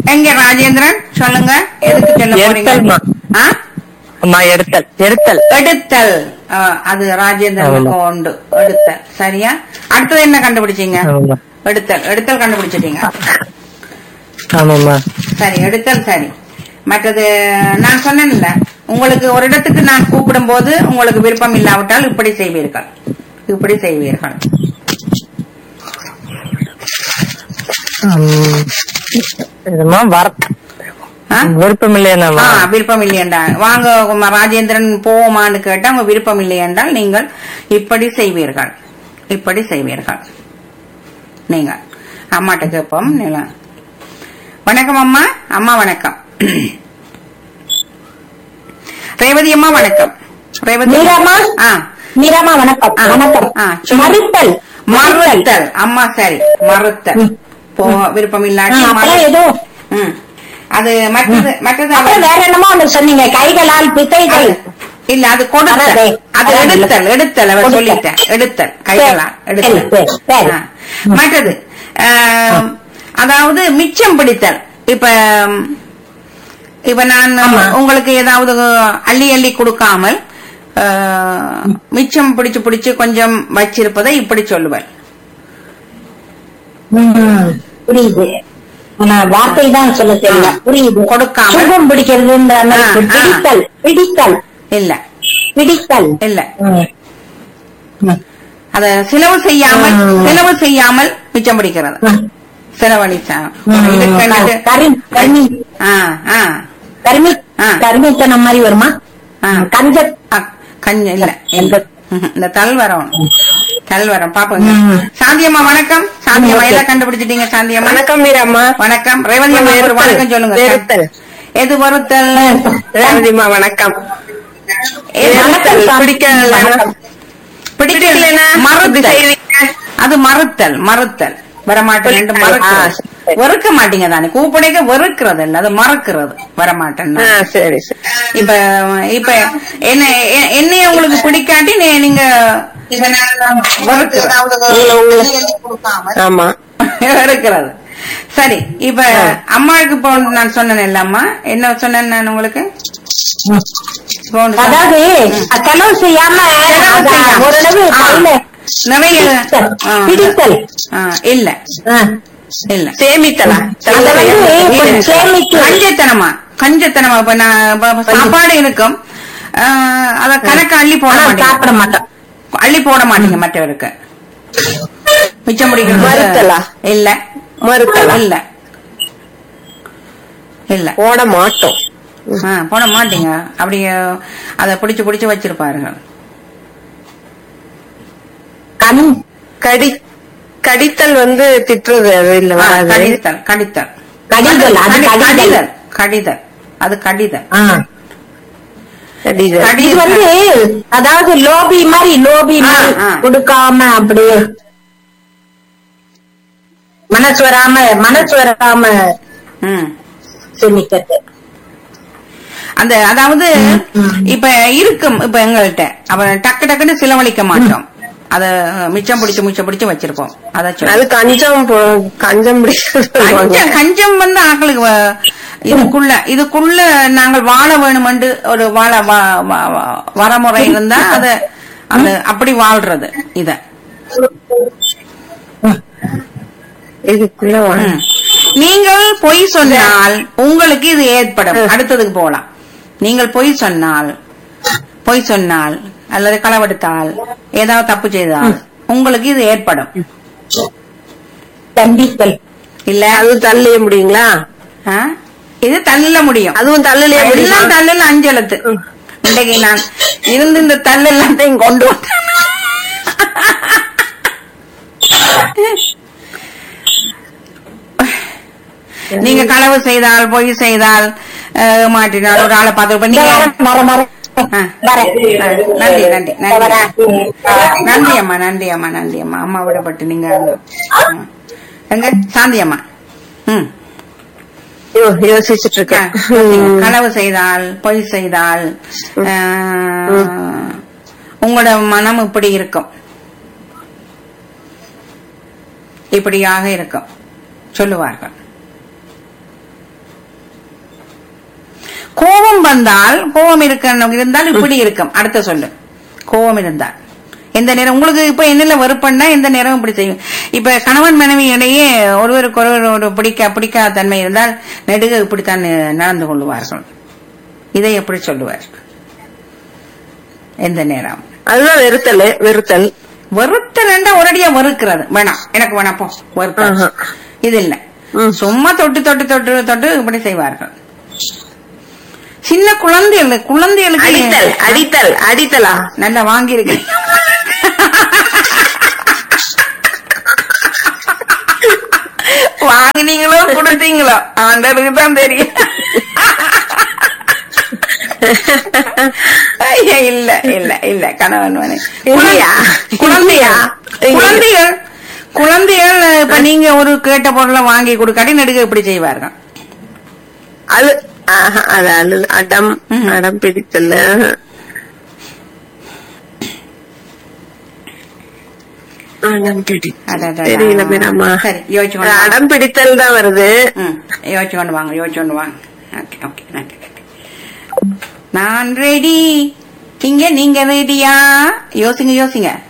எங்க ராஜேந்திரன் சொல்லுங்க எதுக்கு சொல்ல போறீங்க எடுத்தல்மா. ஆ? அம்மா எடுத்தல் எடுத்தல் எடுத்தல் ஆ, அது ராஜேந்திரனுக்கு ஆமா. உண்டு எடுத்தல் சரியா அடுத்தது என்ன கண்டுபிடிச்சீங்க ஆமாம்மா எடுத்தல் எடுத்தல் கண்டுபிடிச்சிட்டீங்க ஆமாம்மா சரி எடுத்தல் சரி மற்றது நான் சொன்னேன்ல உங்களுக்கு ஒரு இடத்துக்கு நான் கூப்பிடும் போது உங்களுக்கு விருப்பம் இல்லாவிட்டால் இப்படி செய்வீர்கள் இப்படி செய்வீர்கள் ம், இதுமா வர ஆ? விருப்பம் ஆ, இல்லையாம்மா விருப்பம் இல்லையென்றால் வாங்க உங்க ராஜேந்திரன் போவோமான்னு கேட்டா உங்க விருப்பம் இல்லை என்றால் நீங்கள் இப்படி செய்வீர்கள் இப்படி செய்வீர்கள் நீங்க அம்மாட்ட கேட்போம் நீங்க வணக்கம் அம்மா அம்மா வணக்கம் ரேவதி அம்மா வணக்கம் ரேவதி மீராம்மா? ஆ மீராமா வணக்கம் ஆ. வணக்கம் ஆ, சொல்லுங்க. மறுத்தல் மறுத்தல் அம்மா சரி மறுத்தல் ம். போ விருப்பம் ஆ, இல்லாட்டி அப்புறம் மறு- ஏதோ ம். அது மற்றது மற்றது அப்புறம் அவர்- வேற என்னமோ ஒண்ணு சொன்னீங்க கைகளால் பிசைதல் இல்ல அது கொடுத்தல் அதான் அது அதான் எடுத்தல் எடுத்தல் அவர் கொடுத்தல். சொல்லிட்டேன் எடுத்தல் கைகளா சரி, எடுத்தல் சரி, சரி. ஆ. மற்றது ஆம், அதாவது மிச்சம் பிடித்தல் இப்ப இப்ப நான் ஆமா. உங்களுக்கு ஏதாவது அள்ளி அள்ளி கொடுக்காமல் ஆ, மிச்சம் பிடிச்சு பிடிச்சு கொஞ்சம் வச்சிருப்பதை இப்படி சொல்லுவேன் ம், புரியுது ஆனா வார்த்தை தான் சொல்ல தெரியல ஆ. புரியுது கொடுக்காம. சுகம் பிடிக்கிறதுன்ற மாதிரி ஆ, ஆ. பிடித்தல் பிடித்தல் இல்ல பிடித்தல் இல்ல ம். ம். அத செலவு செய்யாமல் ம். செலவு செய்யாமல் மிச்சம் பிடிக்கிறது ம். செலவழிச்சா ம். இதுக்கு கரி கரிமி ஆ ஆ கரிமி ஆ. கரிமித்தனம் மாதிரி வருமா ஆ. கஞ்ச அ, கஞ்ச இல்ல எந்த- ம்ஹும். இந்த தல்வரம் தல்வரம் பாப்போங்க ம். சாந்தியம்மா வணக்கம் சாந்தியம்மா ஓகே. எல்லாம் கண்டுபிடிச்சிட்டீங்க சாந்தியம்மா வணக்கம் மீராம்மா வணக்கம் ரேவதி அம்மா ஒரு வெறுத்தல். வணக்கம் சொல்லுங்க வெறுத்தல். எது வருத்தல் ரேவதிமா வணக்கம் எது வணக்கம் சாமி. பிடிக்கல வணக்கம். பிடிக்கல பிடிக்கலனா எப்படி மறுத்தல் செய்வீங்க? அது மறுத்தல் மறுத்தல் வரமாட்டேன் ஆ, மறுக்கிறது சரி. வெறுக்க மாட்டீங்க தானே கூப்பிடைக்க வெறுக்கிறது இல்ல அது மறக்கிறது வரமாட்டேன் ஆ, சரி சரி இப்ப இப்ப என்ன எ- என்னைய உங்களுக்கு பிடிக்காட்டி நீ- நீங்க வெறுக்கிறது. உங்களை உங்களை ஆமா இருக்கிறது சரி இப்ப அம்மாவுக்கு இப்போ நான் சொன்னேன் இல்ல அம்மா என்ன சொன்னேன் நான் உங்களுக்கு இப்போ ஒன்று சொன்னேன். அதாவது செலவு செய்யாம செலவு அத செய்யாம. ஓரளவு ஆ. கையில நிறைய பிடித்தல். ஆ, பிடித்தல். ஆ, இல்ல ஆ. இல்ல சேமித்தலா அத வந்து கொஞ்சம் சேமித்து கஞ்சத்தனமா கஞ்சத்தனமா இப்ப நான் இப்ப- இப்ப சாப்பாடு இருக்கும் ஆ, அத கணக்கு அள்ளி போட ஆனா மாட்டேன் சாப்பிட மாட்டோம் அள்ளி போட மாட்டீங்க மற்றவருக்கு மிச்சம் பிடிக்கிறது மறுத்தலா? இல்ல மறுத்தலா? இல்ல இல்ல போட மாட்டோம் ஆ, போட மாட்டீங்க அப்படியே அத பிடிச்சு பிடிச்சு வச்சிருப்பாருங்க கண் கடி கடித்தல் வந்து திட்டுறது அது இல்ல ஆ, வராது கடிதல் கடித்தல் கடிதல் அது கடி- கடிதல் கடிதல் கடிதல் அது கடிதல் ஆ. கடிதல் கடி- இது வந்து அதாவது லோபி மாதிரி லோபி ஆ, மாதிரி ஆ. கொடுக்காம அப்படியே மனசு வராம மனசு வராம ம் சேமிக்கிறது அந்த அதாவது இப்ப இருக்கும் இப்ப எங்கள்கிட்ட அப்ப டக்கு டக்குன்னு செலவழிக்க மாட்டோம் அத மிச்சம் பிடிச்சு மிச்சம் பிடிச்சு வச்சிருப்போம் அத அது சொல்லு. கஞ்சம் போ- கஞ்சம் பிடிக்கிறது கஞ்சம் கஞ்சம் வந்து ஆக்களுக்கு வ- இதுக்குள்ள இதுக்குள்ள நாங்கள் வாழ வேணுமென்று ஒரு வாழ வ- வ- வ- வரமுறை இருந்தா அத அந்த அப்படி வாழ்றது இத இதுக்குள்ள வா- ம். நீங்கள் பொய் சொன்னால் உங்களுக்கு இது ஏற்படும் அடுத்ததுக்கு போலாம் நீங்கள் பொய் சொன்னால் பொய் சொன்னால் அல்லது களவெடுத்தால் ஏதாவது தப்பு செய்தால் உங்களுக்கு இது ஏற்படும் தண்டித்தல் இல்ல அது தள்ளிய முடியுங்களா ஆ? இது தள்ள முடியும் அதுவும் தள்ளலையே எல்லாம் முடியும் தள்ளல அஞ்சு எழுத்து இன்றைக்கு நான் இருந்து இந்த தள்ளு எல்லாத்தையும் கொண்டு வந்தேன் நீங்க களவு செய்தால் பொய் செய்தால் அஹ், மாட்டினால் ஒரு ஆளை பார்த்து இப்ப இந்த நீங்க வாரம் வர வர ஆ. வரேன். நன்றி நன்றி நன்றி வரேன். நன்றி அம்மா நன்றி அம்மா நன்றி அம்மா அம்மா விடப்பட்டு நீங்க ம். எங்க சாந்தி அம்மா ம் யோ- யோசிச்சுட்டு ஆ, இருக்கேன் பாத்தீங்க, களவு செய்தால் பொய் செய்தால் ஆஹ், உங்களோட மனம் இப்படி இருக்கும் இப்படியாக இருக்கும் சொல்லுவார்கள் கோபம் வந்தால் கோபம் இருக்க இருந்தால் இப்படி இருக்கும் அடுத்த சொல்லு கோபம் இருந்தால் எந்த நேரம் உங்களுக்கு இப்ப என்னல வெறுப்பண்ணா எந்த நேரம் இப்படி செய்யும் இப்ப கணவன் மனைவி இடையே ஒருவருக்கு ஒருவர் ஒரு பிடிக்க பிடிக்காத தன்மை இருந்தால் நெடுக இப்படித்தான் நடந்து கொள்வார்கள் இதை எப்படி சொல்லுவார் எந்த நேரம் அதுதான் வெறுத்தல் வெறுத்தல் வெறுத்தல் ஒரடியா வெறுக்கிறது வேணாம் எனக்கு வேணாம் போ வெறுத்தல் ஆஹா. இது இல்ல ம். சும்மா தொட்டு தொட்டு தொட்டு தொட்டு இப்படி செய்வார்கள் சின்ன குழந்தைகள் குழந்தைகளுக்கு அடித்தல் அடித்தல் அடித்தலா நல்லா வாங்கியிருக்கேன் வாங்கினீங்களோ கொடுத்தீங்களோ ஆண்டவருக்கு தான் தெரியும் ஐயா, இல்ல இல்ல இல்ல கணவன் மனைவி. இல்லையா? குழந்தையா இல்லையா? குழந்தைகள் குழந்தைகள் இப்ப நீங்க ஒரு கேட்ட பொருளை வாங்கி கொடுக்காட்டி நடுக இப்படி செய்வார்கள் அது ஆஹா, அது அழு அடம் ம். அடம் பிடித்தல் அடம் பிடித்தல் அடடடா. தெரியல மீராமா சரி, யோசிச்சு கொண்டு வா. அடம் பிடித்தல் தான் வருது ம் யோசிச்சு கொண்டு வாங்க யோசிச்சு கொண்டு வாங்க ஓகே ஓகே நன்றி நான் ரெடி இங்க நீங்க ரெடியா யோசிங்க யோசிங்க